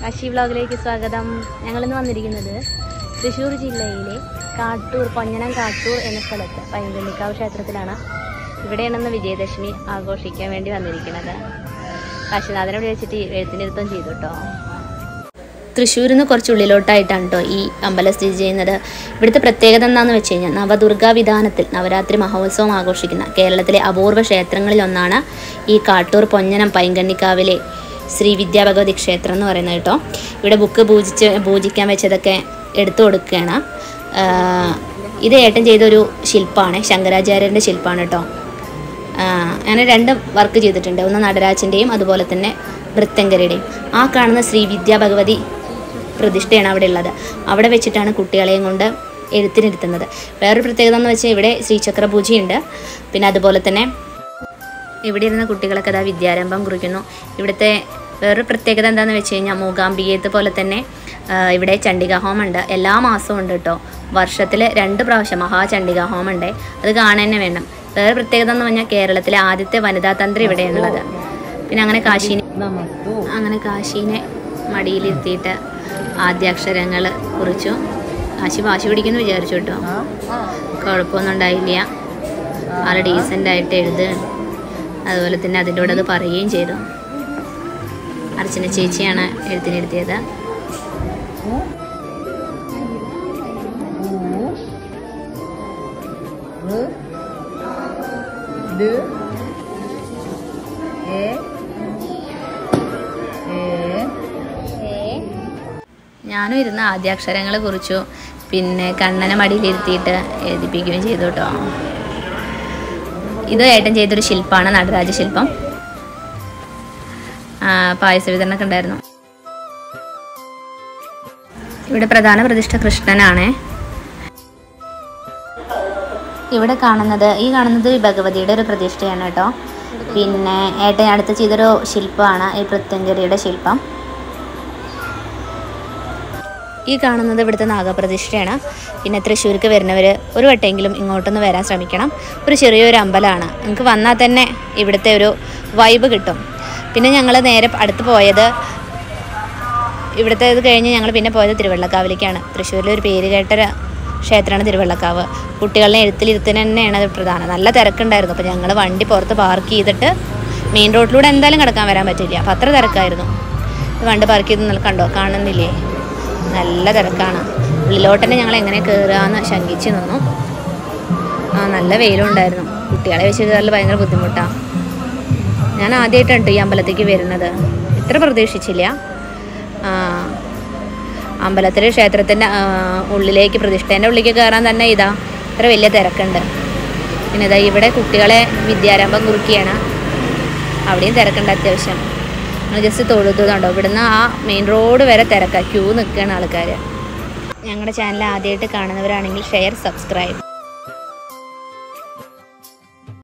കാശി വ്ളോഗിലേക്ക് സ്വാഗതം ഞങ്ങളിന്ന് വന്നിരിക്കുന്നത് തൃശ്ശൂർ ജില്ലയിലെ കാട്ടൂർ പൊഞ്ഞനം കാട്ടൂർ എന്ന സ്ഥലത്ത് പൈങ്കണ്ണിക്കാവ് ക്ഷേത്രത്തിലാണ് ഇവിടെയാണെന്ന് വിജയദശമി ആഘോഷിക്കാൻ വേണ്ടി വന്നിരിക്കുന്നത് കാശിനാഥനെ വിളിച്ചിട്ട് എഴുത്തിനിരുത്തം ചെയ്തു കേട്ടോ തൃശ്ശൂരിൽ നിന്ന് കുറച്ച് ഉള്ളിലോട്ടായിട്ടാണ് കേട്ടോ ഈ അമ്പലം സ്ഥിതി ചെയ്യുന്നത് ഇവിടുത്തെ പ്രത്യേകത എന്താണെന്ന് വെച്ച് കഴിഞ്ഞാൽ നവദുർഗാ വിധാനത്തിൽ നവരാത്രി മഹോത്സവം ആഘോഷിക്കുന്ന കേരളത്തിലെ അപൂർവ ക്ഷേത്രങ്ങളിൽ ഒന്നാണ് ഈ കാട്ടൂർ പൊഞ്ഞനം പൈങ്കണ്ണിക്കാവിലെ ശ്രീ വിദ്യാഭഗവതി ക്ഷേത്രം എന്ന് പറയുന്നത് കേട്ടോ ഇവിടെ ബുക്ക് പൂജിച്ച് പൂജിക്കാൻ വെച്ചതൊക്കെ എടുത്തു കൊടുക്കുകയാണ് ആഹ് ഇത് ഏട്ടൻ ചെയ്തൊരു ശില്പമാണ് ശങ്കരാചാര്യൻ്റെ ശില്പമാണ് കേട്ടോ ആഹ് അങ്ങനെ രണ്ട് വർക്ക് ചെയ്തിട്ടുണ്ട് ഒന്ന് നടരാജൻ്റെയും അതുപോലെ തന്നെ വൃത്തങ്കരയുടെയും ആ കാണുന്ന ശ്രീ വിദ്യാ ഭഗവതി പ്രതിഷ്ഠയാണ് അവിടെ ഉള്ളത് അവിടെ വെച്ചിട്ടാണ് കുട്ടികളെയും കൊണ്ട് എഴുത്തിനിരുത്തുന്നത് വേറൊരു പ്രത്യേകത എന്ന് വെച്ചാൽ ഇവിടെ ശ്രീചക്ര പൂജയുണ്ട് പിന്നെ അതുപോലെ തന്നെ ഇവിടെ ഇരുന്ന കുട്ടികളൊക്കെ അതാ വിദ്യാരംഭം കുറിക്കുന്നു ഇവിടുത്തെ വേറൊരു പ്രത്യേകത എന്താണെന്ന് വെച്ച് കഴിഞ്ഞാൽ മൂകാംബികയത്ത് പോലെ തന്നെ ആ, ഇവിടെ ചണ്ഡികാ ഹോമം ഉണ്ട് എല്ലാ മാസവും ഉണ്ട് കേട്ടോ വർഷത്തിൽ രണ്ട് പ്രാവശ്യം മഹാചണ്ഡികാ ഹോമം ഉണ്ട് അത് കാണാൻ തന്നെ വേണം വേറെ പ്രത്യേകത എന്ന് പറഞ്ഞാൽ കേരളത്തിലെ ആദ്യത്തെ വനിതാ തന്ത്രി ഇവിടെയാണുള്ളത് പിന്നെ അങ്ങനെ കാശീനെ അങ്ങനെ കാശീനെ മടിയിലിരുത്തിയിട്ട് ആദ്യാക്ഷരങ്ങൾ കുറിച്ചു കാശി വാശി പിടിക്കുന്നു വിചാരിച്ചു കേട്ടോ കുഴപ്പമൊന്നും ഉണ്ടായില്ല ആൾ ഡീസൻ്റ് ആയിട്ട് എഴുത് അതുപോലെ തന്നെ അതിൻ്റെ കൂടെ അത് പറയുകയും ചെയ്തു അർച്ചന ചേച്ചിയാണ് എഴുത്തിനെഴുതിയത് ഞാനും ഇരുന്ന് ആദ്യാക്ഷരങ്ങൾ കുറിച്ചു പിന്നെ കണ്ണനെ മടിയിലിരുത്തിയിട്ട് എഴുതിപ്പിക്കുകയും ചെയ്തു കേട്ടോ ഇത് ഏട്ടൻ ചെയ്തൊരു ശില്പമാണ് നടരാജ ശില്പം ആ, പായസ വിതരണമൊക്കെ ഉണ്ടായിരുന്നു ഇവിടെ പ്രധാന പ്രതിഷ്ഠ കൃഷ്ണനാണ് ഇവിടെ കാണുന്നത് ഈ കാണുന്നത് ഈ ഭഗവതിയുടെ ഒരു പ്രതിഷ്ഠയാണ് കേട്ടോ പിന്നെ ഏട്ടൻ അടുത്ത് ചെയ്തൊരു ശില്പമാണ് ഈ പൃത്യങ്കരിയുടെ ശില്പം ഈ കാണുന്നത് ഇവിടുത്തെ നാഗപ്രതിഷ്ഠയാണ് പിന്നെ തൃശ്ശൂർക്ക് വരുന്നവർ ഒരു വട്ടമെങ്കിലും ഇങ്ങോട്ടൊന്ന് വരാൻ ശ്രമിക്കണം ഒരു ചെറിയൊരു അമ്പലമാണ് നിങ്ങൾക്ക് വന്നാൽ തന്നെ ഇവിടുത്തെ ഒരു വൈബ് കിട്ടും പിന്നെ ഞങ്ങൾ നേരെ അടുത്ത് പോയത് ഇവിടുത്തെ ഇത് കഴിഞ്ഞ് ഞങ്ങൾ പിന്നെ പോയത് തിരുവള്ളക്കാവിലേക്കാണ് തൃശ്ശൂരിലെ ഒരു പേര് കേട്ട ഒരു ക്ഷേത്രമാണ് തിരുവള്ളക്കാവ് കുട്ടികളെ എഴുത്തിലിരുത്തിന് തന്നെയാണ് അത് പ്രധാനം നല്ല തിരക്കുണ്ടായിരുന്നു അപ്പോൾ ഞങ്ങൾ വണ്ടി പുറത്ത് പാർക്ക് ചെയ്തിട്ട് മെയിൻ റോഡിലൂടെ എന്തായാലും കിടക്കാൻ വരാൻ പറ്റില്ല അപ്പോൾ അത്ര തിരക്കായിരുന്നു ഇത് വണ്ടി പാർക്ക് ചെയ്ത് നിങ്ങൾ കണ്ടോ കാണുന്നില്ലേ നല്ല തിരക്കാണ് ഉള്ളിലോട്ട് തന്നെ ഞങ്ങൾ എങ്ങനെ കയറുകയെന്ന് ശങ്കിച്ച് നിന്നു ആ നല്ല വെയിലും ഉണ്ടായിരുന്നു കുട്ടികളെ വെച്ച് കയറൽ ഭയങ്കര ബുദ്ധിമുട്ടാണ് ഞാൻ ആദ്യമായിട്ടാണ് കേട്ടോ ഈ അമ്പലത്തേക്ക് വരുന്നത് ഇത്ര പ്രതീക്ഷിച്ചില്ല ആ, അമ്പലത്തിലെ ക്ഷേത്രത്തിൻ്റെ ആ, ഉള്ളിലേക്ക് പ്രതിഷ്ഠേൻ്റെ ഉള്ളിലേക്ക് കയറാൻ തന്നെ ഇതാ ഇത്ര വലിയ തിരക്കുണ്ട് പിന്നെ ഇതാ ഇവിടെ കുട്ടികളെ വിദ്യാരംഭം കുറിക്കുകയാണ് അവിടെയും തിരക്കുണ്ട് അത്യാവശ്യം ഞങ്ങൾ ജസ്റ്റ് തൊഴുതുണ്ടോ ഇവിടുന്ന് ആ മെയിൻ റോഡ് വരെ തിരക്കാണ് ക്യൂ നിൽക്കുകയാണ് ആൾക്കാർ ഞങ്ങളുടെ ചാനൽ ആദ്യമായിട്ട് കാണുന്നവരാണെങ്കിൽ ഷെയർ സബ്സ്ക്രൈബ്